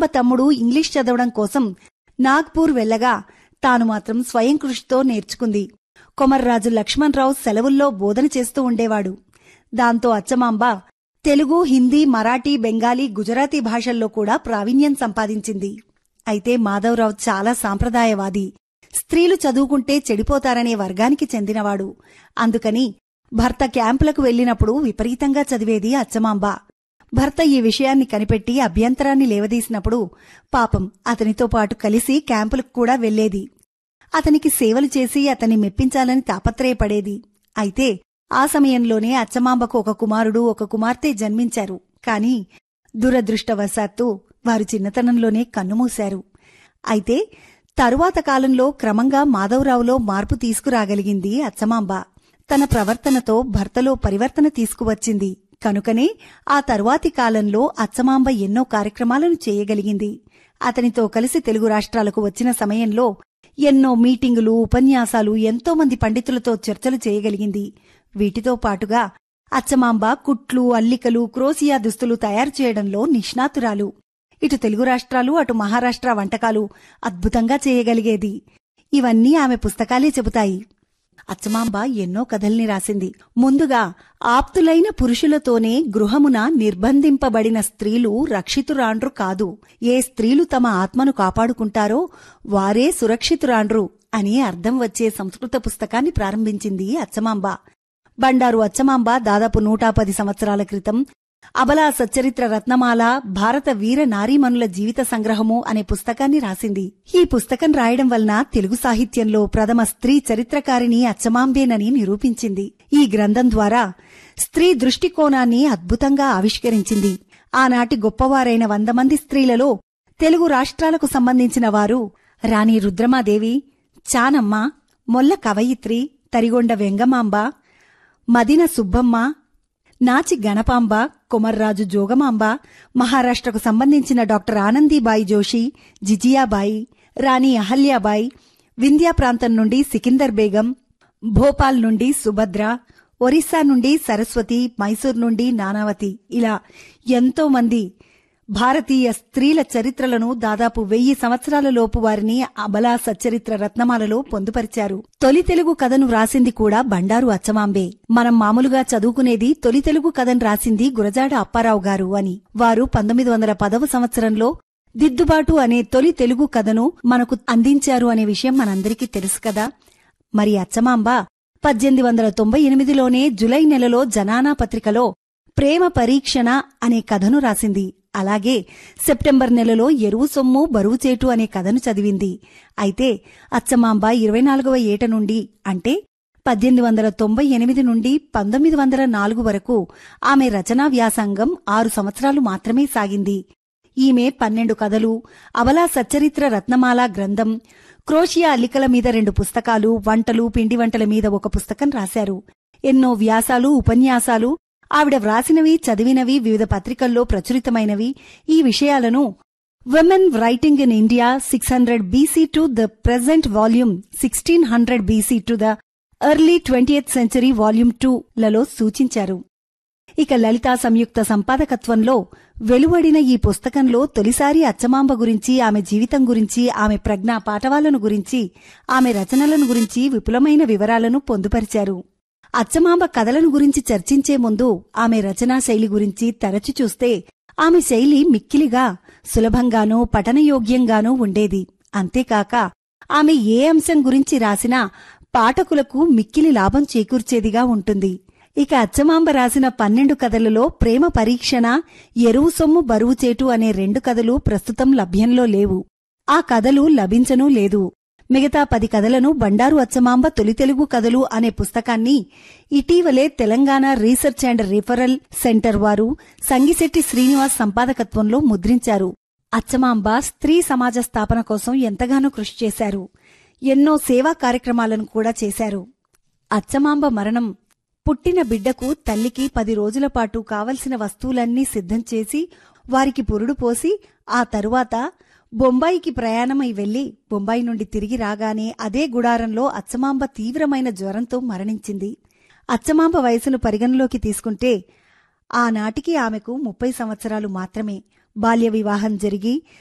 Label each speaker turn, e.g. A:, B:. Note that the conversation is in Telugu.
A: అచ్చమాంబ తమ్ముడు ఇంగ్లీష్ చదవడం కోసం నాగ్పూర్ వెళ్ళగా తాను మాత్రం స్వయం కృషితో నేర్చుకుంది కొమర్రాజు లక్ష్మణరావు సెలవుల్లో బోధన చేస్తూ ఉండేవాడు దాంతో అచ్చమాంబ తెలుగు హిందీ మరాఠీ బెంగాలీ గుజరాతీ భాషల్లో కూడా ప్రావీణ్యం సంపాదించింది అయితే మాధవరావు చాలా సాంప్రదాయవాది స్త్రీలు చదువుకుంటే చెడిపోతారనే వర్గానికి చెందినవాడు అందుకని భర్త క్యాంపులకు వెళ్లినప్పుడు విపరీతంగా చదివేది అచ్చమాంబ భర్త ఈ విషయాన్ని కనిపెట్టి అభ్యంతరాన్ని లేవదీసినప్పుడు పాపం అతనితో పాటు కలిసి క్యాంపులకు కూడా వెళ్లేది అతనికి సేవలు చేసి అతన్ని మెప్పించాలని తాపత్రయపడేది అయితే ఆ సమయంలోనే అచ్చమాంబకు ఒక కుమారుడు ఒక కుమార్తె జన్మించారు కాని దురదృష్టవశాత్తు వారు చిన్నతనంలోనే కన్నుమూశారు అయితే తరువాత కాలంలో క్రమంగా మాధవరావులో మార్పు తీసుకురాగలిగింది అచ్చమాంబ తన ప్రవర్తనతో భర్తలో పరివర్తన తీసుకువచ్చింది కనుకనే ఆ తరువాతి కాలంలో అచ్చమాంబ ఎన్నో కార్యక్రమాలను చేయగలిగింది అతనితో కలిసి తెలుగు రాష్ట్రాలకు వచ్చిన సమయంలో ఎన్నో మీటింగులు ఉపన్యాసాలు ఎంతో మంది పండితులతో చర్చలు చేయగలిగింది వీటితో పాటుగా అచ్చమాంబ కుట్లు అల్లికలు క్రోసియా దుస్తులు తయారు చేయడంలో నిష్ణాతురాలు ఇటు తెలుగు రాష్ట్రాలు అటు మహారాష్ట్ర వంటకాలు అద్భుతంగా చేయగలిగేది ఇవన్నీ ఆమె పుస్తకాలే చెబుతాయి అచ్చమాంబ ఎన్నో కథల్ని రాసింది ముందుగా ఆప్తులైన పురుషులతోనే గృహమున నిర్బంధింపబడిన స్త్రీలు రక్షితురాండ్రు కాదు ఏ స్త్రీలు తమ ఆత్మను కాపాడుకుంటారో వారే సురక్షితురాండ్రు అని అర్థం వచ్చే సంస్కృత పుస్తకాన్ని ప్రారంభించింది అచ్చమాంబ బండారు అచ్చమాంబ దాదాపు నూట పది సంవత్సరాల క్రితం అబలా సచ్చరిత్ర రత్నమాల భారత వీర నారీమణుల జీవిత సంగ్రహము అనే పుస్తకాన్ని రాసింది ఈ పుస్తకం రాయడం వలన తెలుగు సాహిత్యంలో ప్రథమ స్త్రీ చరిత్రకారిణి అచ్చమాంబేనని నిరూపించింది ఈ గ్రంథం ద్వారా స్త్రీ దృష్టికోణాన్ని అద్భుతంగా ఆవిష్కరించింది ఆనాటి గొప్పవారైన వంద మంది స్త్రీలలో తెలుగు రాష్ట్రాలకు సంబంధించిన వారు రాణి రుద్రమాదేవి చానమ్మ మొల్ల కవయిత్రి తరిగొండ వెంగమాంబ మదిన సుబ్బమ్మ నాచి గణపాంబ కొమర్రాజు జోగమాంబ మహారాష్ట్రకు సంబంధించిన డాక్టర్ ఆనందీబాయి జోషి జిజియాబాయి రాణి అహల్యాబాయి వింధ్యా ప్రాంతం నుండి సికిందర్ బేగం భోపాల్ నుండి సుభద్ర ఒరిస్సా నుండి సరస్వతి మైసూర్ నుండి నానావతి ఇలా ఎంతో మంది భారతీయ స్త్రీల చరిత్రలను దాదాపు వెయ్యి సంవత్సరాల లోపు వారిని అబలా సచ్చరిత్ర రత్నమాలలో పొందుపరిచారు తొలి తెలుగు కథను రాసింది కూడా బండారు అచ్చమాంబే మనం మామూలుగా చదువుకునేది తొలి తెలుగు కథను రాసింది గురజాడ అప్పారావు గారు అని వారు పంతొమ్మిది వందల పదవ సంవత్సరంలో దిద్దుబాటు అనే తొలి తెలుగు కథను మనకు అందించారు అనే విషయం మనందరికీ తెలుసు కదా మరి అచ్చమాంబ పద్దెనిమిది వందల తొంభై ఎనిమిదిలోనే జులై నెలలో జనానా పత్రికలో ప్రేమ పరీక్షణ అనే కథను రాసింది అలాగే సెప్టెంబర్ నెలలో ఎరువు సొమ్ము బరువు చేటు అనే కథను చదివింది అయితే అచ్చమాంబ ఇరవై నాలుగవ ఏట నుండి అంటే పద్దెనిమిది వందల తొంభై ఎనిమిది నుండి పంతొమ్మిది వందల నాలుగు వరకు ఆమె రచనా వ్యాసంగం ఆరు సంవత్సరాలు మాత్రమే సాగింది ఈమె పన్నెండు కథలు అబలా సచ్చరిత్ర రత్నమాల గ్రంథం క్రోషియా అల్లికల మీద రెండు పుస్తకాలు వంటలు పిండి వంటల మీద ఒక పుస్తకం రాశారు ఎన్నో వ్యాసాలు ఉపన్యాసాలు ఆవిడ వ్రాసినవి చదివినవి వివిధ పత్రికల్లో ప్రచురితమైనవి ఈ విషయాలను women writing in India six hundred BC to the present volume sixteen hundred BC to the early twentieth century volume two లలో సూచించారు ఇక లలితా సంయుక్త సంపాదకత్వంలో వెలువడిన ఈ పుస్తకంలో తొలిసారి అచ్చమాంబ గురించి ఆమె జీవితం గురించి ఆమె ప్రజ్ఞా పాఠవాలను గురించి ఆమె రచనలను గురించి విపులమైన వివరాలను పొందుపరిచారు అచ్చమాంబ కథలను గురించి చర్చించే ముందు ఆమె రచనా శైలి గురించి తరచి చూస్తే ఆమె శైలి మిక్కిలిగా సులభంగానూ పఠనయోగ్యంగానూ ఉండేది అంతేకాక ఆమె ఏ అంశం గురించి రాసినా పాఠకులకు మిక్కిలి లాభం చేకూర్చేదిగా ఉంటుంది ఇక అచ్చమాంబ రాసిన పన్నెండు కథలలో ప్రేమ పరీక్షణ ఎరువు సొమ్ము బరువు చేటు అనే రెండు కథలు ప్రస్తుతం లభ్యంలో లేవు ఆ కథలు లభించనూ లేదు మిగతా పది కథలను బండారు అచ్చమాంబ తొలి తెలుగు కథలు అనే పుస్తకాన్ని ఇటీవలే Telangana research and referral centre వారు సంగిశెట్టి శ్రీనివాస్ సంపాదకత్వంలో ముద్రించారు అచ్చమాంబ స్త్రీ సమాజ స్థాపన కోసం ఎంతగానో కృషి చేశారు ఎన్నో సేవా కార్యక్రమాలను కూడా చేశారు అచ్చమాంబ మరణం పుట్టిన బిడ్డకు తల్లికి పది రోజుల పాటు కావలసిన వస్తువులన్నీ సిద్ధం చేసి వారికి పురుడు పోసి ఆ తరువాత బొంబాయికి ప్రయాణమై వెళ్లి బొంబాయి నుండి తిరిగి రాగానే అదే గుడారంలో అచ్చమాంబ తీవ్రమైన జ్వరంతో మరణించింది అచ్చమాంబ వయసును పరిగణలోకి తీసుకుంటే ఆనాటికి ఆమెకు ముప్పై సంవత్సరాలు మాత్రమే బాల్య వివాహం జరిగి